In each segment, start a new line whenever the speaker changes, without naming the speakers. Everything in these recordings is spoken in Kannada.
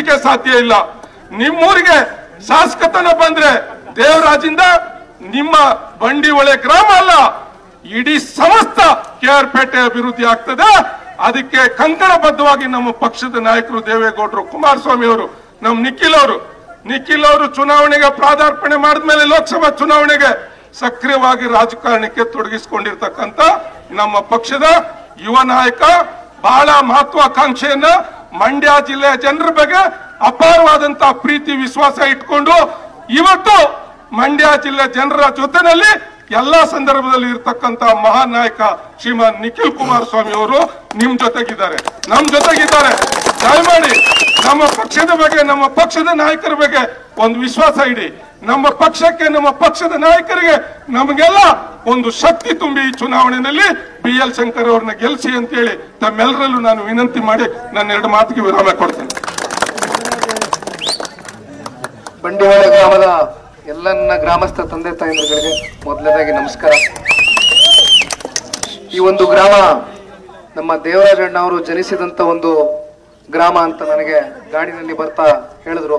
ಗೆ ಸಾಧ್ಯ ಇಲ್ಲ ನಿಮ್ಮೂರಿಗೆ ಶಾಸಕತನ ಬಂದ್ರೆ ದೇವರಾಜಿಂದ ನಿಮ್ಮ ಬಂಡಿಹೊಳೆ ಗ್ರಾಮ ಅಲ್ಲ ಇಡೀ ಸಮಸ್ತ ಕೆ ಆರ್ ಪೇಟೆ ಅಭಿವೃದ್ಧಿ ಆಗ್ತದೆ ಅದಕ್ಕೆ ಕಂಕಣಬದ್ಧವಾಗಿ ನಮ್ಮ ಪಕ್ಷದ ನಾಯಕರು ದೇವೇಗೌಡರು ಕುಮಾರಸ್ವಾಮಿ ಅವರು ನಮ್ಮ ನಿಖಿಲ್ ಅವರು ನಿಖಿಲ್ ಅವರು ಚುನಾವಣೆಗೆ ಪ್ರಾದಾರ್ಪಣೆ ಮಾಡಿದ್ಮೇಲೆ ಲೋಕಸಭಾ ಚುನಾವಣೆಗೆ ಸಕ್ರಿಯವಾಗಿ ರಾಜಕಾರಣಕ್ಕೆ ತೊಡಗಿಸಿಕೊಂಡಿರ್ತಕ್ಕಂಥ ನಮ್ಮ ಪಕ್ಷದ ಯುವ ನಾಯಕ ಬಹಳ ಮಹತ್ವಾಕಾಂಕ್ಷೆಯನ್ನ ಮಂಡ್ಯ ಜಿಲ್ಲೆಯ ಜನರ ಬಗ್ಗೆ ಅಪಾರವಾದಂತಹ ಪ್ರೀತಿ ವಿಶ್ವಾಸ ಇಟ್ಕೊಂಡು ಇವತ್ತು ಮಂಡ್ಯ ಜಿಲ್ಲೆ ಜನರ ಜೊತೆನಲ್ಲಿ ಎಲ್ಲಾ ಸಂದರ್ಭದಲ್ಲಿ ಇರ್ತಕ್ಕಂತ ಮಹಾನ್ ನಾಯಕ ಶ್ರೀಮಾನ್ ನಿಖಿಲ್ ಕುಮಾರಸ್ವಾಮಿ ಅವರು ನಿಮ್ ಜೊತೆಗಿದ್ದಾರೆ ನಮ್ ಜೊತೆಗಿದ್ದಾರೆ ದಯಮಾಡಿ ನಮ್ಮ ಪಕ್ಷದ ಬಗ್ಗೆ ನಮ್ಮ ಪಕ್ಷದ ನಾಯಕರ ಬಗ್ಗೆ ಒಂದು ವಿಶ್ವಾಸ ಇಡಿ ನಮ್ಮ ಪಕ್ಷಕ್ಕೆ ನಮ್ಮ ಪಕ್ಷದ ನಾಯಕರಿಗೆ ನಮಗೆಲ್ಲ ಒಂದು ಶಕ್ತಿ ತುಂಬಿ ಈ ಚುನಾವಣೆಯಲ್ಲಿ ಬಿ ಎಲ್ ಶಂಕರ್ ಅವ್ರನ್ನ ಗೆಲ್ಲಿಸಿ ಅಂತೇಳಿ ತಮ್ಮೆಲ್ಲರಲ್ಲೂ ನಾನು ವಿನಂತಿ ಮಾಡಿ ನನ್ನ ಎರಡು ಮಾತಿಗೆ ವಿರಾಮ ಕೊಡ್ತೇನೆ
ಬಂಡಿವಾಳ ಗ್ರಾಮದ ಎಲ್ಲನ್ನ ಗ್ರಾಮಸ್ಥ ತಂದೆ ತಾಯಂದಿರುಗಳಿಗೆ ಮೊದಲನೇದಾಗಿ ನಮಸ್ಕಾರ ಈ ಒಂದು ಗ್ರಾಮ ನಮ್ಮ ದೇವರಾಜಣ್ಣ ಅವರು ಜನಿಸಿದಂತ ಒಂದು ಗ್ರಾಮ ಅಂತ ನನಗೆ ಗಾಡಿನಲ್ಲಿ ಬರ್ತಾ ಹೇಳಿದ್ರು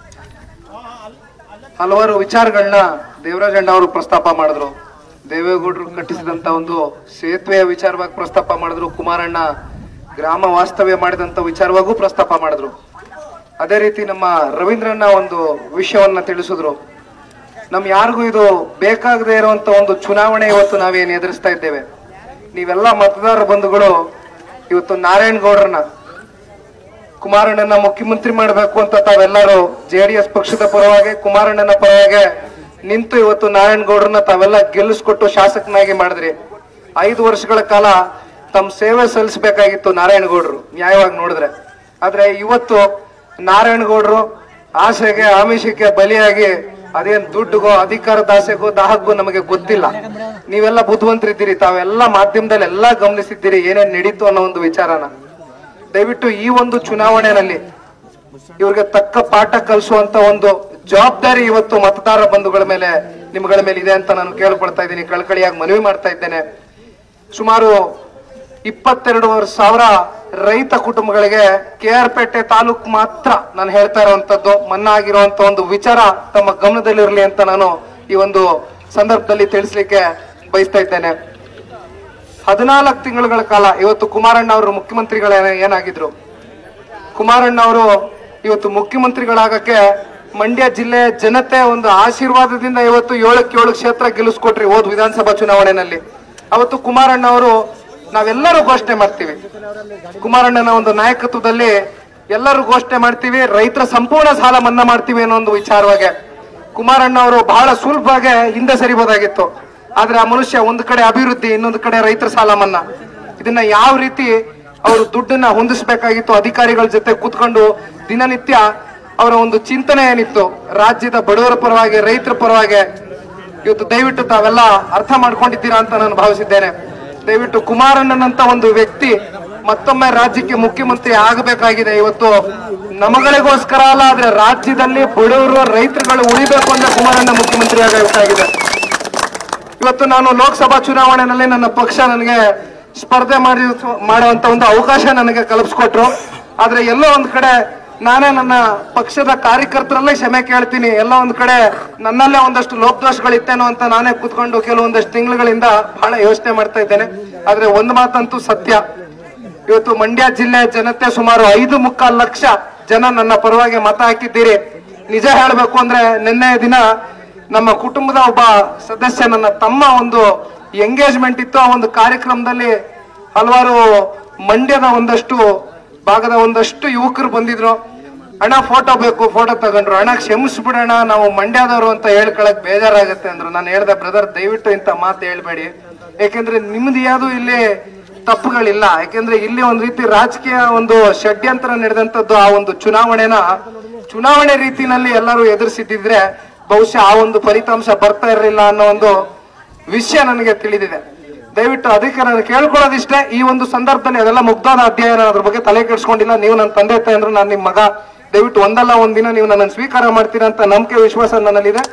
ಹಲವಾರು ವಿಚಾರಗಳನ್ನ ದೇವರಾಜಣ್ಣ ಅವರು ಪ್ರಸ್ತಾಪ ಮಾಡಿದ್ರು ದೇವೇಗೌಡರು ಕಟ್ಟಿಸಿದಂತ ಒಂದು ಸೇತುವೆಯ ವಿಚಾರವಾಗಿ ಪ್ರಸ್ತಾಪ ಮಾಡಿದ್ರು ಕುಮಾರಣ್ಣ ಗ್ರಾಮ ವಾಸ್ತವ್ಯ ಮಾಡಿದಂತ ವಿಚಾರವಾಗೂ ಪ್ರಸ್ತಾಪ ಮಾಡಿದ್ರು ಅದೇ ರೀತಿ ನಮ್ಮ ರವೀಂದ್ರಣ್ಣ ಒಂದು ವಿಷಯವನ್ನ ತಿಳಿಸಿದ್ರು ನಮ್ ಯಾರಿಗೂ ಇದು ಬೇಕಾಗದೇ ಇರುವಂತ ಒಂದು ಚುನಾವಣೆ ಇವತ್ತು ನಾವೇನು ಎದುರಿಸ್ತಾ ಇದ್ದೇವೆ ನೀವೆಲ್ಲ ಮತದಾರ ಬಂಧುಗಳು ಇವತ್ತು ನಾರಾಯಣಗೌಡರನ್ನ ಕುಮಾರಣ್ಣನ ಮುಖ್ಯಮಂತ್ರಿ ಮಾಡಬೇಕು ಅಂತ ತಾವೆಲ್ಲರೂ ಜೆಡಿಎಸ್ ಪಕ್ಷದ ಪರವಾಗಿ ಕುಮಾರಣ್ಣನ ಪರವಾಗಿ ನಿಂತು ಇವತ್ತು ನಾರಾಯಣಗೌಡರನ್ನ ತಾವೆಲ್ಲ ಗೆಲ್ಲಿಸ್ಕೊಟ್ಟು ಶಾಸಕನಾಗಿ ಮಾಡಿದ್ರಿ ಐದು ವರ್ಷಗಳ ಕಾಲ ತಮ್ಮ ಸೇವೆ ಸಲ್ಲಿಸಬೇಕಾಗಿತ್ತು ನಾರಾಯಣಗೌಡರು ನ್ಯಾಯವಾಗಿ ನೋಡಿದ್ರೆ ಆದ್ರೆ ಇವತ್ತು ನಾರಾಯಣಗೌಡರು ಆಸೆಗೆ ಆಮಿಷಕ್ಕೆ ಬಲಿಯಾಗಿ ಅದೇನ್ ದುಡ್ಡುಗೋ ಅಧಿಕಾರದ ಆಸೆಗೋ ದಾಹಕ್ಕೂ ನಮಗೆ ಗೊತ್ತಿಲ್ಲ ನೀವೆಲ್ಲ ಬುದ್ಧಿವಂತರಿದ್ದೀರಿ ತಾವೆಲ್ಲ ಮಾಧ್ಯಮದಲ್ಲಿ ಎಲ್ಲಾ ಗಮನಿಸಿದ್ದೀರಿ ಏನೇನ್ ನಡೀತು ಅನ್ನೋ ಒಂದು ವಿಚಾರನ ದಯವಿಟ್ಟು ಈ ಒಂದು ಚುನಾವಣೆಯಲ್ಲಿ ಇವ್ರಿಗೆ ತಕ್ಕ ಪಾಠ ಕಲಿಸುವಂತ ಒಂದು ಜವಾಬ್ದಾರಿ ಇವತ್ತು ಮತದಾರ ಬಂಧುಗಳ ಮೇಲೆ ನಿಮ್ಗಳ ಮೇಲೆ ಇದೆ ಅಂತ ನಾನು ಕೇಳ್ಕೊಳ್ತಾ ಇದ್ದೀನಿ ಕಳ್ಕಳಿಯಾಗಿ ಮನವಿ ಮಾಡ್ತಾ ಇದ್ದೇನೆ ಸುಮಾರು ಇಪ್ಪತ್ತೆರಡು ಸಾವಿರ ರೈತ ಕುಟುಂಬಗಳಿಗೆ ಕೆ ಆರ್ ಪೇಟೆ ತಾಲೂಕು ಮಾತ್ರ ನಾನು ಹೇಳ್ತಾ ಇರುವಂತದ್ದು ಮನ್ನಾ ಆಗಿರುವಂತ ಒಂದು ವಿಚಾರ ತಮ್ಮ ಗಮನದಲ್ಲಿರಲಿ ಅಂತ ನಾನು ಈ ಒಂದು ಸಂದರ್ಭದಲ್ಲಿ ತಿಳಿಸ್ಲಿಕ್ಕೆ ಬಯಸ್ತಾ ಇದ್ದೇನೆ ಹದಿನಾಲ್ಕು ತಿಂಗಳುಗಳ ಕಾಲ ಇವತ್ತು ಕುಮಾರಣ್ಣ ಅವರು ಮುಖ್ಯಮಂತ್ರಿಗಳ ಏನಾಗಿದ್ರು ಕುಮಾರಣ್ಣ ಅವರು ಇವತ್ತು ಮುಖ್ಯಮಂತ್ರಿಗಳಾಗಕ್ಕೆ ಮಂಡ್ಯ ಜಿಲ್ಲೆ ಜನತೆ ಒಂದು ಆಶೀರ್ವಾದದಿಂದ ಇವತ್ತು ಏಳಕ್ಕೆ ಏಳು ಕ್ಷೇತ್ರ ಗೆಲ್ಲಿಸ್ಕೊಟ್ರಿ ಹೋದ್ ವಿಧಾನಸಭಾ ಚುನಾವಣೆಯಲ್ಲಿ ಅವತ್ತು ಕುಮಾರಣ್ಣ ಅವರು ನಾವೆಲ್ಲರೂ ಘೋಷಣೆ ಮಾಡ್ತೀವಿ ಕುಮಾರಣ್ಣನ ಒಂದು ನಾಯಕತ್ವದಲ್ಲಿ ಎಲ್ಲರೂ ಘೋಷಣೆ ಮಾಡ್ತೀವಿ ರೈತರ ಸಂಪೂರ್ಣ ಸಾಲ ಮನ್ನಾ ಮಾಡ್ತೀವಿ ಅನ್ನೋ ಒಂದು ವಿಚಾರವಾಗಿ ಕುಮಾರಣ್ಣ ಅವರು ಬಹಳ ಸುಲಭವಾಗಿ ಹಿಂದೆ ಸರಿಬೋದಾಗಿತ್ತು ಆದ್ರೆ ಆ ಮನುಷ್ಯ ಒಂದು ಕಡೆ ಅಭಿವೃದ್ಧಿ ಇನ್ನೊಂದು ಕಡೆ ರೈತರ ಸಾಲ ಮನ್ನಾ ಇದನ್ನ ಯಾವ ರೀತಿ ಅವರು ದುಡ್ಡನ್ನ ಹೊಂದಿಸಬೇಕಾಗಿತ್ತು ಅಧಿಕಾರಿಗಳ ಜೊತೆ ಕೂತ್ಕೊಂಡು ದಿನನಿತ್ಯ ಅವರ ಒಂದು ಚಿಂತನೆ ಏನಿತ್ತು ರಾಜ್ಯದ ಬಡವರ ಪರವಾಗಿ ರೈತರ ಪರವಾಗಿ ಇವತ್ತು ದಯವಿಟ್ಟು ತಾವೆಲ್ಲ ಅರ್ಥ ಮಾಡ್ಕೊಂಡಿದ್ದೀರಾ ಅಂತ ನಾನು ಭಾವಿಸಿದ್ದೇನೆ ದಯವಿಟ್ಟು ಕುಮಾರಣ್ಣನಂತ ಒಂದು ವ್ಯಕ್ತಿ ಮತ್ತೊಮ್ಮೆ ರಾಜ್ಯಕ್ಕೆ ಮುಖ್ಯಮಂತ್ರಿ ಆಗಬೇಕಾಗಿದೆ ಇವತ್ತು ನಮಗಳಿಗೋಸ್ಕರ ಅಲ್ಲ ಆದ್ರೆ ರಾಜ್ಯದಲ್ಲಿ ಬಡವರು ರೈತರುಗಳು ಉಳಿಬೇಕು ಅಂತ ಕುಮಾರಣ್ಣ ಮುಖ್ಯಮಂತ್ರಿ ಆಗಬೇಕಾಗಿದೆ ಇವತ್ತು ನಾನು ಲೋಕಸಭಾ ಚುನಾವಣೆಯಲ್ಲಿ ನನ್ನ ಪಕ್ಷ ನನಗೆ ಸ್ಪರ್ಧೆ ಮಾಡಿ ಮಾಡುವಂತ ಒಂದು ಅವಕಾಶ ನನಗೆ ಕಲ್ಪಿಸ್ಕೊಟ್ರು ಆದ್ರೆ ಎಲ್ಲೋ ಒಂದ್ ಕಡೆ ನಾನೇ ನನ್ನ ಪಕ್ಷದ ಕಾರ್ಯಕರ್ತರಲ್ಲೇ ಕ್ಷಮೆ ಕೇಳ್ತೀನಿ ಎಲ್ಲ ಒಂದ್ ಕಡೆ ನನ್ನಲ್ಲೇ ಒಂದಷ್ಟು ಲೋಪದೋಷಗಳಿತ್ತೇನೋ ಅಂತ ನಾನೇ ಕೂತ್ಕೊಂಡು ಕೆಲವೊಂದಷ್ಟು ತಿಂಗಳುಗಳಿಂದ ಬಹಳ ಯೋಚನೆ ಮಾಡ್ತಾ ಇದ್ದೇನೆ ಆದ್ರೆ ಒಂದು ಮಾತಂತೂ ಸತ್ಯ ಇವತ್ತು ಮಂಡ್ಯ ಜಿಲ್ಲೆ ಜನತೆ ಸುಮಾರು ಐದು ಮುಕ್ಕಾಲು ಲಕ್ಷ ಜನ ನನ್ನ ಪರವಾಗಿ ಮತ ಹಾಕಿದ್ದೀರಿ ನಿಜ ಹೇಳಬೇಕು ಅಂದ್ರೆ ನಿನ್ನೆ ದಿನ ನಮ್ಮ ಕುಟುಂಬದ ಒಬ್ಬ ಸದಸ್ಯ ನನ್ನ ತಮ್ಮ ಒಂದು ಎಂಗೇಜ್ಮೆಂಟ್ ಇತ್ತು ಆ ಒಂದು ಕಾರ್ಯಕ್ರಮದಲ್ಲಿ ಹಲವಾರು ಮಂಡ್ಯದ ಒಂದಷ್ಟು ಭಾಗದ ಒಂದಷ್ಟು ಯುವಕರು ಬಂದಿದ್ರು ಅಣ್ಣ ಫೋಟೋ ಬೇಕು ಫೋಟೋ ತಗೊಂಡ್ರು ಅಣ್ಣ ಕ್ಷಮಿಸ್ಬಿಡೋಣ ನಾವು ಮಂಡ್ಯದವರು ಅಂತ ಹೇಳ್ಕೊಳಕ್ ಬೇಜಾರಾಗತ್ತೆ ಅಂದ್ರು ನಾನು ಹೇಳ್ದೆ ಬ್ರದರ್ ದಯವಿಟ್ಟು ಇಂಥ ಮಾತು ಹೇಳ್ಬೇಡಿ ಯಾಕೆಂದ್ರೆ ನಿಮ್ದು ಯಾವುದು ಇಲ್ಲಿ ತಪ್ಪುಗಳಿಲ್ಲ ಯಾಕೆಂದ್ರೆ ಇಲ್ಲಿ ಒಂದ್ ರೀತಿ ರಾಜಕೀಯ ಒಂದು ಷಡ್ಯಂತ್ರ ನಡೆದಂತದ್ದು ಆ ಒಂದು ಚುನಾವಣೆನ ಚುನಾವಣೆ ರೀತಿನಲ್ಲಿ ಎಲ್ಲರೂ ಎದುರಿಸಿದ್ದಿದ್ರೆ ಬಹುಶಃ ಆ ಒಂದು ಫಲಿತಾಂಶ ಬರ್ತಾ ಇರಲಿಲ್ಲ ಅನ್ನೋ ಒಂದು ವಿಷಯ ನನಗೆ ತಿಳಿದಿದೆ ದಯವಿಟ್ಟು ಅದಕ್ಕೆ ನಾನು ಕೇಳ್ಕೊಳ್ಳೋದಿಷ್ಟೇ ಈ ಒಂದು ಸಂದರ್ಭದಲ್ಲಿ ಅದೆಲ್ಲ ಮುಗ್ದಾದ ಅಧ್ಯಯನ ಅದ್ರ ಬಗ್ಗೆ ತಲೆ ಕೆಡಿಸ್ಕೊಂಡಿಲ್ಲ ನೀವು ನನ್ನ ತಂದೆ ತಾಯಿ ಅಂದ್ರೆ ನಾನು ನಿಮ್ಮ ಮಗ ದಯವಿಟ್ಟು ಒಂದಲ್ಲ ಒಂದಿನ ನೀವು ನನ್ನನ್ನು ಸ್ವೀಕಾರ ಮಾಡ್ತೀರಾ ಅಂತ ನಂಬಿಕೆ ವಿಶ್ವಾಸ ನನ್ನಲ್ಲಿದೆ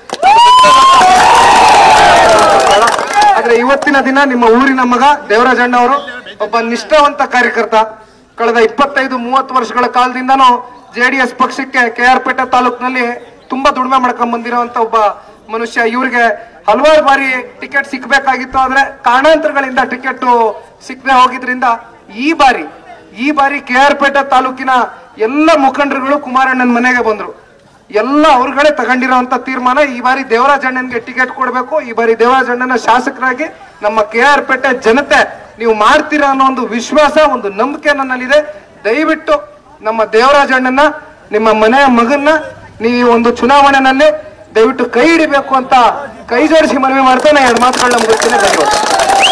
ಆದ್ರೆ ಇವತ್ತಿನ ದಿನ ನಿಮ್ಮ ಊರಿನ ಮಗ ದೇವರಾಜಣ್ಣ ಅವರು ಒಬ್ಬ ನಿಷ್ಠಾವಂತ ಕಾರ್ಯಕರ್ತ ಕಳೆದ ಇಪ್ಪತ್ತೈದು ಮೂವತ್ತು ವರ್ಷಗಳ ಕಾಲದಿಂದನೂ ಜೆಡಿಎಸ್ ಪಕ್ಷಕ್ಕೆ ಕೆ ಆರ್ ಪೇಟೆ ತಾಲೂಕಿನಲ್ಲಿ ತುಂಬಾ ದುಡಿಮೆ ಮಾಡ್ಕೊಂಡ್ ಬಂದಿರೋಂತ ಒಬ್ಬ ಮನುಷ್ಯ ಇವ್ರಿಗೆ ಹಲವಾರು ಬಾರಿ ಟಿಕೆಟ್ ಸಿಕ್ಬೇಕಾಗಿತ್ತು ಆದ್ರೆ ಕಾರಣಾಂತರಗಳಿಂದ ಟಿಕೆಟ್ ಸಿಕ್ಕದೆ ಹೋಗಿದ್ರಿಂದ ಈ ಬಾರಿ ಈ ಬಾರಿ ಕೆ ಆರ್ ಪೇಟೆ ತಾಲೂಕಿನ ಎಲ್ಲ ಮುಖಂಡರುಗಳು ಕುಮಾರಣ್ಣನ ಮನೆಗೆ ಬಂದ್ರು ಎಲ್ಲ ಅವ್ರುಗಳೇ ತಗೊಂಡಿರೋಂತ ತೀರ್ಮಾನ ಈ ಬಾರಿ ದೇವರಾಜ್ ಅಣ್ಣನ್ಗೆ ಟಿಕೆಟ್ ಕೊಡಬೇಕು ಈ ಬಾರಿ ದೇವರಾಜ್ ಅಣ್ಣನ ಶಾಸಕರಾಗಿ ನಮ್ಮ ಕೆ ಆರ್ ಪೇಟೆ ಜನತೆ ನೀವು ಮಾಡ್ತೀರಾ ಅನ್ನೋ ಒಂದು ವಿಶ್ವಾಸ ಒಂದು ನಂಬಿಕೆ ನನ್ನಲ್ಲಿದೆ ದಯವಿಟ್ಟು ನಮ್ಮ ದೇವರಾಜ್ ಅಣ್ಣನ ನಿಮ್ಮ ಮನೆಯ ಮಗನ್ನ ನೀವು ಒಂದು ಚುನಾವಣೆನಲ್ಲಿ ದಯವಿಟ್ಟು ಕೈ ಹಿಡಿಬೇಕು ಅಂತ ಕೈ ಜೋಡಿಸಿ ಮನವಿ ಮಾಡ್ತಾನೆ ಎರಡು ಮಾತುಗಳನ್ನ ಮುಗಿಸ್ತೀನಿ ಧನ್ಯವಾದ